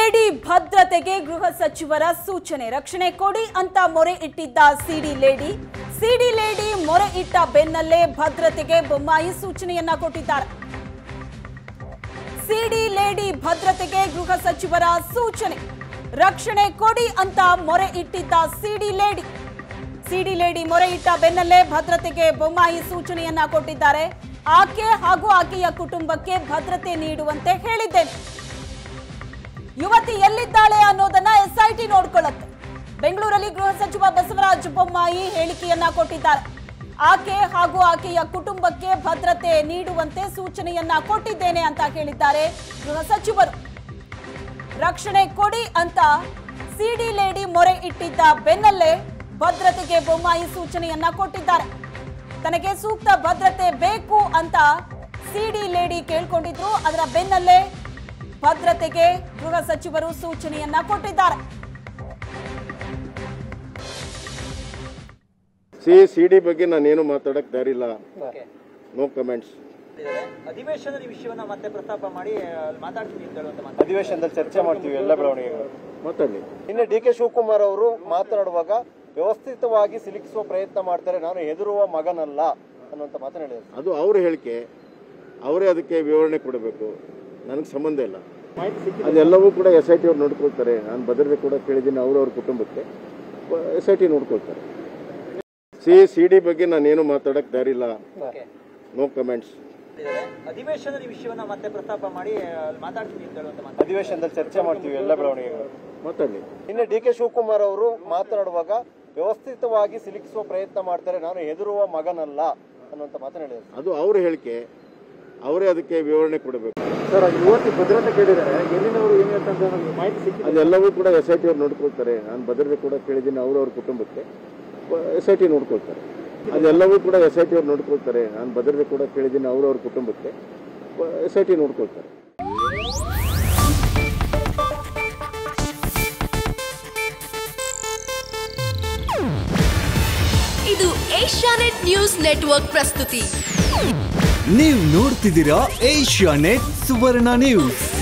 lady ಭದ್ರತೆಗೆ ಗೃಹ ಸಚಿವರ ಸೂಚನೆ ರಕ್ಷಣೆ ಕೊಡಿ ಅಂತ ಮೊರೆ ಇಟ್ಟಿದ್ದ ಸಿಡಿ ಲೇಡಿ ಸಿಡಿ ಲೇಡಿ ಮೊರೆ ಇಟ್ಟ ಬೆನ್ನಲ್ಲೇ ಭದ್ರತೆಗೆ ಬೊಮ್ಮಾಯಿ ಸೂಚನೆಯನ್ನ ಕೊಟ್ಟಿದ್ದಾರೆ ಸಿಡಿ ಲೇಡಿ ಭದ್ರತೆಗೆ ಗೃಹ ಸಚಿವರ ಸೂಚನೆ ರಕ್ಷಣೆ ಕೊಡಿ ಅಂತ ಮೊರೆ ಇಟ್ಟಿದ್ದ ಸಿಡಿ ಲೇಡಿ ಸಿಡಿ ಲೇಡಿ ಮೊರೆ ಇಟ್ಟ ಬೆನ್ನಲ್ಲೇ ಭದ್ರತೆಗೆ ಬೊಮ್ಮಾಯಿ ಸೂಚನೆಯನ್ನ ಕೊಟ್ಟಿದ್ದಾರೆ ಆಕೆ ಹಾಗೂ ಆಕೆಯ ಕುಟುಂಬಕ್ಕೆ ಭದ್ರತೆ ನೀಡುವಂತೆ ಹೇಳಿದ್ದೇನೆ ಯುವತಿ ಎಲ್ಲಿದ್ದಾಳೆ ಅನ್ನೋದನ್ನ ಎಸ್ಐಟಿ ನೋಡ್ಕೊಳ್ಳುತ್ತೆ ಬೆಂಗಳೂರಲ್ಲಿ ಗೃಹ ಸಚಿವ ಬಸವರಾಜ ಬೊಮ್ಮಾಯಿ ಹೇಳಿಕೆಯನ್ನ ಕೊಟ್ಟಿದ್ದಾರೆ ಆಕೆ ಹಾಗೂ ಆಕೆಯ ಕುಟುಂಬಕ್ಕೆ ಭದ್ರತೆ ನೀಡುವಂತೆ ಸೂಚನೆಯನ್ನ ಕೊಟ್ಟಿದ್ದೇನೆ ಅಂತ ಹೇಳಿದ್ದಾರೆ ಗೃಹ ಸಚಿವರು ರಕ್ಷಣೆ ಕೊಡಿ ಅಂತ ಸಿಡಿ ಲೇಡಿ ಮೊರೆ ಇಟ್ಟಿದ್ದ ಬೆನ್ನಲ್ಲೇ ಭದ್ರತೆಗೆ ಬೊಮ್ಮಾಯಿ ಸೂಚನೆಯನ್ನ ಕೊಟ್ಟಿದ್ದಾರೆ ತನಗೆ ಸೂಕ್ತ ಭದ್ರತೆ ಬೇಕು ಅಂತ ಸಿಡಿ ಲೇಡಿ ಕೇಳ್ಕೊಂಡಿದ್ರು ಅದರ ಬೆನ್ನಲ್ಲೇ ಭದ್ರತೆಗೆ ಗೃಹ ಸಚಿವರು ಸೂಚನೆಯನ್ನ ಕೊಟ್ಟಿದ್ದಾರೆ ಸಿ ಸಿ ಡಿ ಬಗ್ಗೆ ನಾನೇನು ಮಾತಾಡಕ್ ದಾರಿಲ್ಲ ನೋ ಕಮೆಂಟ್ಸ್ ಅಧಿವೇಶನದ ವಿಷಯವನ್ನ ಮತ್ತೆ ಪ್ರಸ್ತಾಪ ಮಾಡಿ ಅಲ್ಲಿ ಮಾತಾಡ್ತೀನಿ ಅಂತ ಹೇಳುವಂತ ಮಾತು ಅಧಿವೇಶನದಲ್ಲಿ ಚರ್ಚೆ ಮಾಡ್ತೀವಿ ಎಲ್ಲ ಬೆಳವಣಿಗೆಗಳು ಮಾತಾಡಿ ನಿನ್ನೆ ಡಿ ಕೆ ಶಿವಕುಮಾರ್ ಅವರು ಮಾತನಾಡುವಾಗ ವ್ಯವಸ್ಥಿತವಾಗಿ ಸಿಲುಕಿಸುವ ಪ್ರಯತ್ನ ಮಾಡ್ತಾರೆ ನಾನು ಹೆದರುವ ಮಗನಲ್ಲ ಅನ್ನುವಂತ ಮಾತನ್ನ ಹೇಳಿದ್ರು ಅದು ಅವ್ರ ಹೇಳಿಕೆ ಅವರೇ ಅದಕ್ಕೆ ವಿವರಣೆ ಕೊಡಬೇಕು ನನಗೆ ಸಂಬಂಧ ಇಲ್ಲ ಅದೆಲ್ಲವೂ ಕೂಡ ಎಸ್ ಐ ಟಿ ಅವ್ರು ನೋಡ್ಕೊಳ್ತಾರೆ ನಾನು ಭದ್ರತೆ ಕೂಡ ಕೇಳಿದ್ದೀನಿ ಅವರು ಅವ್ರ ಕುಟುಂಬಕ್ಕೆ ಎಸ್ ಐ ಟಿ ನೋಡ್ಕೊಳ್ತಾರೆ ಸಿ ಸಿ ಡಿ ಬಗ್ಗೆ ನಾನೇನು ಮಾತಾಡಕ್ ದಾರಿಲ್ಲ ನೋ ಕಮೆಂಟ್ಸ್ ಅಧಿವೇಶನದ ವಿಷಯವನ್ನ ಮತ್ತೆ ಪ್ರಸ್ತಾಪ ಮಾಡಿ ಅಲ್ಲಿ ಮಾತಾಡ್ತೀನಿ ಅಂತ ಹೇಳುವಂತ ಮಾತು ಅಧಿವೇಶನದಲ್ಲಿ ಚರ್ಚೆ ಮಾಡ್ತೀವಿ ಎಲ್ಲ ಬೆಳವಣಿಗೆಗಳು ಮಾತಾಡಿ ನಿನ್ನೆ ಡಿ ಕೆ ಶಿವಕುಮಾರ್ ಅವರು ಮಾತನಾಡುವಾಗ ವ್ಯವಸ್ಥಿತವಾಗಿ ಸಿಲುಕಿಸುವ ಪ್ರಯತ್ನ ಮಾಡ್ತಾರೆ ನಾನು ಹೆದರುವ ಮಗನಲ್ಲ ಅನ್ನುವಂತ ಮಾತನ್ನ ಹೇಳಿದ್ರು ಅದು ಅವ್ರ ಹೇಳಿಕೆ ಅವರೇ ಅದಕ್ಕೆ ವಿವರಣೆ ಕೊಡಬೇಕು ಸರ್ ಯುವತಿ ಭದ್ರತೆ ಕೇಳಿದ್ದಾರೆ ಎಲ್ಲಿನವರು ಏನು ಅಂತ ಮಾಹಿತಿ ಸಿಕ್ಕಿ ಅದೆಲ್ಲವೂ ಕೂಡ ಎಸ್ ಐ ಟಿ ಅವ್ರು ನೋಡ್ಕೊಳ್ತಾರೆ ನಾನು ಭದ್ರತೆ ಕೂಡ ಕೇಳಿದ್ದೀನಿ ಅವರು ಅವ್ರ ಕುಟುಂಬಕ್ಕೆ ಎಸ್ ಐ ಟಿ ನೋಡ್ಕೊಳ್ತಾರೆ ಅದೆಲ್ಲವೂ ಕೂಡ ಎಸ್ ಐ ಟಿ ಅವ್ರು ನೋಡ್ಕೊಳ್ತಾರೆ ನಾನು ಭದ್ರತೆ ಕೂಡ ಕೇಳಿದ್ದೀನಿ ಅವರು ಅವ್ರ ಕುಟುಂಬಕ್ಕೆ ಎಸ್ ಐ ಟಿ ನೋಡ್ಕೊಳ್ತಾರೆ ಇದು ಏಷ್ಯಾನೆಟ್ ನ್ಯೂಸ್ ನೆಟ್ವರ್ಕ್ ಪ್ರಸ್ತುತಿ ನೀವು ನೋಡ್ತಿದ್ದೀರಾ ಏಷ್ಯಾ ನೆಟ್ ಸುವರ್ಣ ನ್ಯೂಸ್